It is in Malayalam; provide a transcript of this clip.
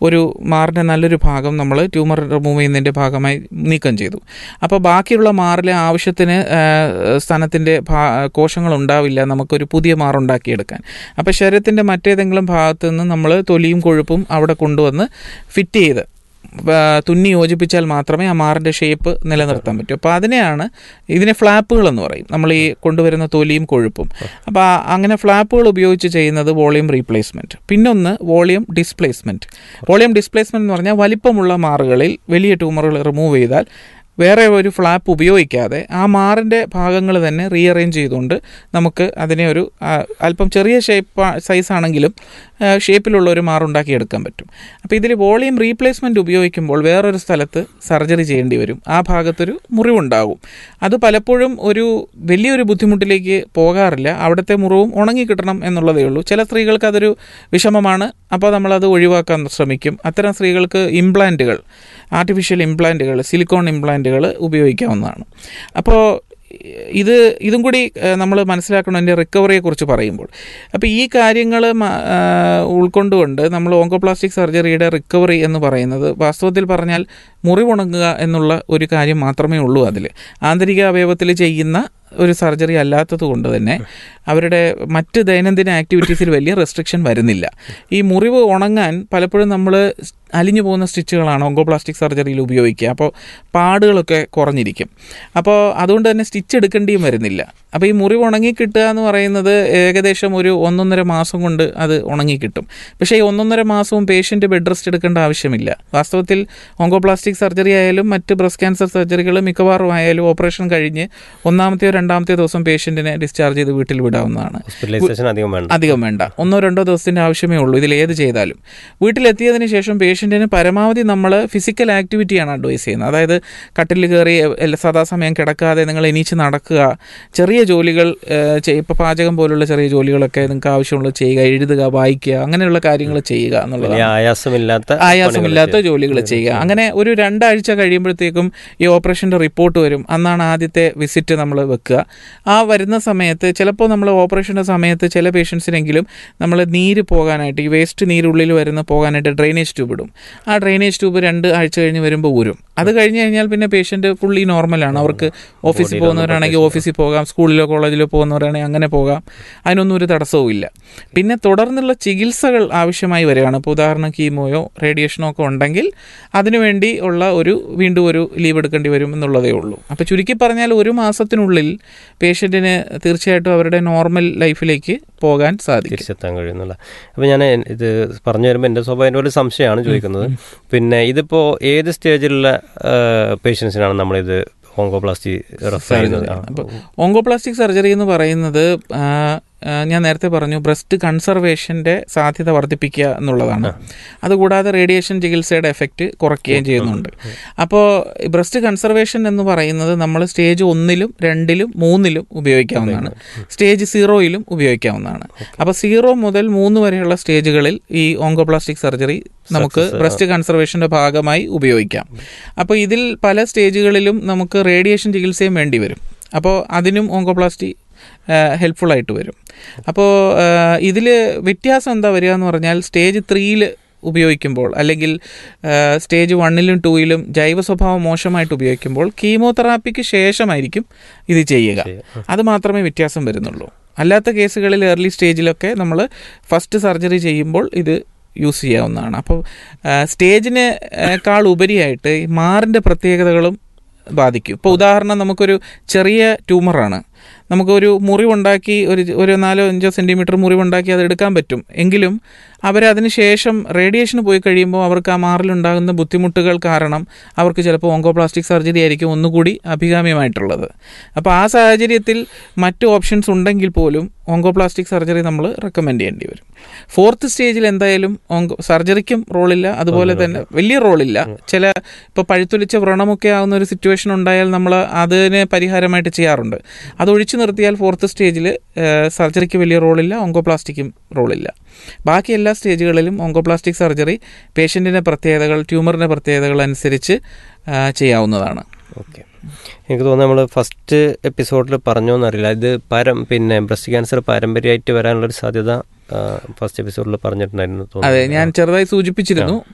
ഒരു മാറിൻ്റെ നല്ലൊരു ഭാഗം നമ്മൾ ട്യൂമർ റിമൂവ് ചെയ്യുന്നതിൻ്റെ ഭാഗമായി നീക്കം ചെയ്തു അപ്പോൾ ബാക്കിയുള്ള മാറിലെ ആവശ്യത്തിന് സ്ഥാനത്തിൻ്റെ കോശങ്ങൾ ഉണ്ടാവില്ല നമുക്കൊരു പുതിയ മാറുണ്ടാക്കിയെടുക്കാൻ അപ്പോൾ ശരീരത്തിൻ്റെ മറ്റേതെങ്കിലും ഭാഗത്ത് നിന്ന് നമ്മൾ തൊലിയും കൊഴുപ്പും അവിടെ കൊണ്ടുവന്ന് ഫിറ്റ് ചെയ്ത് ആ, തുന്നി യോജിപ്പിച്ചാൽ മാത്രമേ ആ മാറിൻ്റെ ഷേപ്പ് നിലനിർത്താൻ പറ്റൂ അപ്പോൾ അതിനെയാണ് ഇതിനെ ഫ്ലാപ്പുകൾ എന്ന് പറയും നമ്മൾ ഈ കൊണ്ടുവരുന്ന തൊലിയും കൊഴുപ്പും അപ്പോൾ ആ- അങ്ങനെ ഫ്ലാപ്പുകൾ ഉപയോഗിച്ച് ചെയ്യുന്നത് വോളിയം റീപ്ലേസ്മെൻറ്റ് പിന്നൊന്ന് വോളിയം ഡിസ്പ്ലേസ്മെൻറ്റ് വോളിയം ഡിസ്പ്ലേസ്മെൻറ്റ് എന്ന് പറഞ്ഞാൽ വലിപ്പമുള്ള മാറുകളിൽ വലിയ ട്യൂമറുകൾ റിമൂവ് ചെയ്താൽ വേറെ ഒരു ഫ്ലാപ്പ് ഉപയോഗിക്കാതെ ആ മാറിൻ്റെ ഭാഗങ്ങൾ തന്നെ റീഅറേഞ്ച് ചെയ്തുകൊണ്ട് നമുക്ക് അതിനെ ഒരു ആ, അല്പം ചെറിയ ഷേപ്പ് സൈസ് ആണെങ്കിലും ഷേപ്പിലുള്ള ഒരു മാറുണ്ടാക്കി എടുക്കാൻ പറ്റും അപ്പോൾ ഇതിൽ വോളിയം റീപ്ലേസ്മെൻറ്റ് ഉപയോഗിക്കുമ്പോൾ വേറൊരു സ്ഥലത്ത് സർജറി ചെയ്യേണ്ടി വരും ആ ഭാഗത്തൊരു മുറിവുണ്ടാകും അത് പലപ്പോഴും ഒരു വലിയൊരു ബുദ്ധിമുട്ടിലേക്ക് പോകാറില്ല അവിടുത്തെ മുറിവും ഉണങ്ങി കിട്ടണം എന്നുള്ളതേ ഉള്ളൂ ചില സ്ത്രീകൾക്ക് അതൊരു വിഷമമാണ് അപ്പോൾ നമ്മളത് ഒഴിവാക്കാൻ ശ്രമിക്കും അത്തരം സ്ത്രീകൾക്ക് ഇംപ്ലാന്റുകൾ ആർട്ടിഫിഷ്യൽ ഇംപ്ലാന്റുകൾ സിലിക്കോൺ ഇംപ്ലാന്റുകൾ ഉപയോഗിക്കാവുന്നതാണ് അപ്പോൾ ഇത് ഇതും കൂടി നമ്മൾ മനസ്സിലാക്കണം എൻ്റെ റിക്കവറിയെക്കുറിച്ച് പറയുമ്പോൾ അപ്പോൾ ഈ കാര്യങ്ങൾ ഉൾക്കൊണ്ടുകൊണ്ട് നമ്മൾ ഓങ്കോപ്ലാസ്റ്റിക് സർജറിയുടെ റിക്കവറി എന്ന് പറയുന്നത് വാസ്തവത്തിൽ പറഞ്ഞാൽ മുറിവുണങ്ങുക എന്നുള്ള ഒരു കാര്യം മാത്രമേ ഉള്ളൂ അതിൽ ആന്തരിക അവയവത്തിൽ ചെയ്യുന്ന ഒരു സർജറി അല്ലാത്തത് കൊണ്ട് തന്നെ അവരുടെ മറ്റ് ദൈനംദിന ആക്ടിവിറ്റീസിൽ വലിയ റെസ്ട്രിക്ഷൻ വരുന്നില്ല ഈ മുറിവ് ഉണങ്ങാൻ പലപ്പോഴും നമ്മൾ അലിഞ്ഞു പോകുന്ന സ്റ്റിച്ചുകളാണ് ഓങ്കോപ്ലാസ്റ്റിക് സർജറിയിൽ ഉപയോഗിക്കുക അപ്പോൾ പാടുകളൊക്കെ കുറഞ്ഞിരിക്കും അപ്പോൾ അതുകൊണ്ട് തന്നെ സ്റ്റിച്ച് എടുക്കേണ്ടിയും വരുന്നില്ല അപ്പോൾ ഈ മുറിവ് ഉണങ്ങി കിട്ടുക എന്ന് പറയുന്നത് ഏകദേശം ഒരു ഒന്നൊന്നര മാസം കൊണ്ട് അത് ഉണങ്ങി കിട്ടും പക്ഷേ ഈ ഒന്നൊന്നര മാസവും പേഷ്യൻ്റ് ബെഡ് റെസ്റ്റ് എടുക്കേണ്ട ആവശ്യമില്ല വാസ്തവത്തിൽ ഓങ്കോപ്ലാസ്റ്റിക് സർജറി ആയാലും മറ്റ് ബ്രസ്റ്റ് ക്യാൻസർ സർജറികൾ മിക്കവാറും ആയാലും ഓപ്പറേഷൻ കഴിഞ്ഞ് ഒന്നാമത്തെയോ രണ്ടാമത്തെയോ ദിവസം പേഷ്യൻറ്റിനെ ഡിസ്ചാർജ് ചെയ്ത് വീട്ടിൽ വിടാവുന്നതാണ് ഹോസ്പിറ്റലൈസേഷൻ അധികം വേണ്ട അധികം വേണ്ട ഒന്നോ രണ്ടോ ദിവസത്തിൻ്റെ ആവശ്യമേ ഉള്ളൂ ഇതിൽ ഏത് ചെയ്താലും വീട്ടിലെത്തിയതിന് ശേഷം പേഷ്യൻറ്റിന് പരമാവധി നമ്മൾ ഫിസിക്കൽ ആക്ടിവിറ്റിയാണ് അഡ്വൈസ് ചെയ്യുന്നത് അതായത് കട്ടിൽ കയറി എല്ലാ സദാസമയം കിടക്കാതെ നിങ്ങൾ എണീച്ച് നടക്കുക ചെറിയ ജോലികൾ ഇപ്പോൾ പാചകം പോലുള്ള ചെറിയ ജോലികളൊക്കെ നിങ്ങൾക്ക് ആവശ്യമുള്ളത് ചെയ്യുക എഴുതുക വായിക്കുക അങ്ങനെയുള്ള കാര്യങ്ങൾ ചെയ്യുക വലിയ എന്നുള്ളതാണ് ആയാസമില്ലാത്ത ആയാസമില്ലാത്ത ജോലികൾ ചെയ്യുക അങ്ങനെ ഒരു രണ്ടാഴ്ച കഴിയുമ്പോഴത്തേക്കും ഈ ഓപ്പറേഷൻ്റെ റിപ്പോർട്ട് വരും അന്നാണ് ആദ്യത്തെ വിസിറ്റ് നമ്മൾ വെക്കുക ആ വരുന്ന സമയത്ത് ചിലപ്പോൾ നമ്മൾ ഓപ്പറേഷൻ്റെ സമയത്ത് ചില പേഷ്യൻസിനെങ്കിലും നമ്മൾ നീര് പോകാനായിട്ട് ഈ വേസ്റ്റ് നീരുള്ളിൽ വരുന്ന പോകാനായിട്ട് ഡ്രെയിനേജ് ട്യൂബ് ഇടും ആ ഡ്രെയിനേജ് ട്യൂബ് രണ്ട് ആഴ്ച കഴിഞ്ഞ് വരുമ്പോൾ ഊരും അത് കഴിഞ്ഞ് കഴിഞ്ഞാൽ പിന്നെ പേഷ്യൻ്റ് ഫുള്ളി നോർമലാണ് അവർക്ക് ഓഫീസിൽ പോകുന്നവരാണെങ്കിൽ ഓഫീസിൽ പോകാം സ്കൂളിലോ കോളേജിലോ പോകുന്നവരാണെങ്കിൽ അങ്ങനെ പോകാം അതിനൊന്നും ഒരു തടസ്സവും ഇല്ല പിന്നെ തുടർന്നുള്ള ചികിത്സകൾ ആവശ്യമായി വരികയാണ് ഇപ്പോൾ ഉദാഹരണം കീമോയോ റേഡിയേഷനോ ഒക്കെ ഉണ്ടെങ്കിൽ അതിനുവേണ്ടി ഉള്ള ഒരു വീണ്ടും ഒരു ലീവ് എടുക്കേണ്ടി വരും എന്നുള്ളതേ ഉള്ളൂ അപ്പോൾ ചുരുക്കി പറഞ്ഞാൽ ഒരു മാസത്തിനുള്ളിൽ പേഷ്യൻറ്റിന് തീർച്ചയായിട്ടും അവരുടെ നോർമൽ ലൈഫിലേക്ക് പോകാൻ സാധിക്കും തിരിച്ചെത്താൻ കഴിയുന്നില്ല അപ്പോൾ ഞാൻ ഇത് പറഞ്ഞു വരുമ്പോൾ എൻ്റെ സ്വാഭാവിക ഒരു സംശയമാണ് ചോദിക്കുന്നത് പിന്നെ ഇതിപ്പോൾ ഏത് സ്റ്റേജിലുള്ള പേഷ്യൻസിനാണ് നമ്മളിത് ഓങ്കോപ്ലാസ്റ്റി റെഫർ ചെയ്യുന്നത് ആ. അപ്പോൾ ഓങ്കോപ്ലാസ്റ്റിക് സർജറി എന്ന് പറയുന്നത് ആ, ആ, ഞാൻ നേരത്തെ പറഞ്ഞു ബ്രസ്റ്റ് കൺസർവേഷൻ്റെ സാധ്യത വർദ്ധിപ്പിക്കുക എന്നുള്ളതാണ് അതുകൂടാതെ റേഡിയേഷൻ ചികിത്സയുടെ എഫക്റ്റ് കുറയ്ക്കുകയും ചെയ്യുന്നുണ്ട് അപ്പോൾ ബ്രസ്റ്റ് കൺസർവേഷൻ എന്ന് പറയുന്നത് നമ്മൾ സ്റ്റേജ് ഒന്നിലും രണ്ടിലും മൂന്നിലും ഉപയോഗിക്കാവുന്നതാണ് സ്റ്റേജ് സീറോയിലും ഉപയോഗിക്കാവുന്നതാണ് അപ്പോൾ സീറോ മുതൽ മൂന്ന് വരെയുള്ള സ്റ്റേജുകളിൽ ഈ ഓങ്കോപ്ലാസ്റ്റിക് സർജറി നമുക്ക് ബ്രസ്റ്റ് കൺസർവേഷൻ്റെ ഭാഗമായി ഉപയോഗിക്കാം അപ്പോൾ ഇതിൽ പല സ്റ്റേജുകളിലും നമുക്ക് റേഡിയേഷൻ ചികിത്സയും വേണ്ടി വരും അപ്പോൾ അതിനും ഓങ്കോപ്ലാസ്റ്റി ഹെൽപ്ഫുൾ ആയിട്ട് വരും അപ്പോൾ ഇതിൽ വ്യത്യാസം എന്താ വരിക എന്ന് പറഞ്ഞാൽ സ്റ്റേജ് ത്രീയിൽ ഉപയോഗിക്കുമ്പോൾ അല്ലെങ്കിൽ സ്റ്റേജ് വണ്ണിലും ടൂയിലും ജൈവ സ്വഭാവം മോശമായിട്ട് ഉപയോഗിക്കുമ്പോൾ കീമോതെറാപ്പിക്ക് ശേഷമായിരിക്കും ഇത് ചെയ്യുക അത് മാത്രമേ വ്യത്യാസം വരുന്നുള്ളൂ അല്ലാത്ത കേസുകളിൽ ഏർലി സ്റ്റേജിലൊക്കെ നമ്മൾ ഫസ്റ്റ് സർജറി ചെയ്യുമ്പോൾ ഇത് യൂസ് ചെയ്യാവുന്നതാണ് അപ്പോൾ സ്റ്റേജിനേക്കാൾ ഉപരിയായിട്ട് ഈ മാറിൻ്റെ പ്രത്യേകതകളും ബാധിക്കും ഇപ്പോൾ ഉദാഹരണം നമുക്കൊരു ചെറിയ ട്യൂമറാണ് നമുക്കൊരു മുറിവുണ്ടാക്കി ഒരു ഒരു നാലോ അഞ്ചോ സെൻറ്റിമീറ്റർ മുറിവുണ്ടാക്കി അത് എടുക്കാൻ പറ്റും എങ്കിലും അവരതിന് ശേഷം റേഡിയേഷന് പോയി കഴിയുമ്പോൾ അവർക്ക് ആ മാറിലുണ്ടാകുന്ന ബുദ്ധിമുട്ടുകൾ കാരണം അവർക്ക് ചിലപ്പോൾ ഓങ്കോപ്ലാസ്റ്റിക് സർജറി ആയിരിക്കും ഒന്നുകൂടി അഭികാമ്യമായിട്ടുള്ളത് അപ്പോൾ ആ സാഹചര്യത്തിൽ മറ്റു ഓപ്ഷൻസ് ഉണ്ടെങ്കിൽ പോലും ഓങ്കോപ്ലാസ്റ്റിക് സർജറി നമ്മൾ റെക്കമെൻഡ് ചെയ്യേണ്ടി വരും ഫോർത്ത് സ്റ്റേജിൽ എന്തായാലും ഓങ്കോ സർജറിക്കും റോളില്ല അതുപോലെ തന്നെ വലിയ റോളില്ല ചില ഇപ്പോൾ പഴുത്തൊലിച്ച വ്രണമൊക്കെ ആവുന്ന ഒരു സിറ്റുവേഷൻ ഉണ്ടായാൽ നമ്മൾ അതിന് പരിഹാരമായിട്ട് ചെയ്യാറുണ്ട് അതൊഴിച്ചു നിർത്തിയാൽ ഫോർത്ത് സ്റ്റേജിൽ സർജറിക്ക് വലിയ റോളില്ല ഓങ്കോപ്ലാസ്റ്റിക്കും റോളില്ല ബാക്കി എല്ലാ സ്റ്റേജുകളിലും ഓങ്കോപ്ലാസ്റ്റിക് സർജറി പേഷ്യൻറ്റിൻ്റെ പ്രത്യേകതകൾ ട്യൂമറിൻ്റെ പ്രത്യേകതകൾ അനുസരിച്ച് ആ, ചെയ്യാവുന്നതാണ് ഓക്കെ എനിക്ക് തോന്നുന്നു നമ്മൾ ഫസ്റ്റ് എപ്പിസോഡിൽ പറഞ്ഞോന്നറിയില്ല ഇത് പാരം പിന്നെ ബ്രസ്റ്റ് ക്യാൻസർ പാരമ്പര്യമായിട്ട് വരാനുള്ളൊരു സാധ്യത ഫസ്റ്റ് എപ്പിസോഡിൽ പറഞ്ഞിട്ടുണ്ടായിരുന്നു അതെ ഞാൻ ചെറുതായി സൂചിപ്പിച്ചിരുന്നു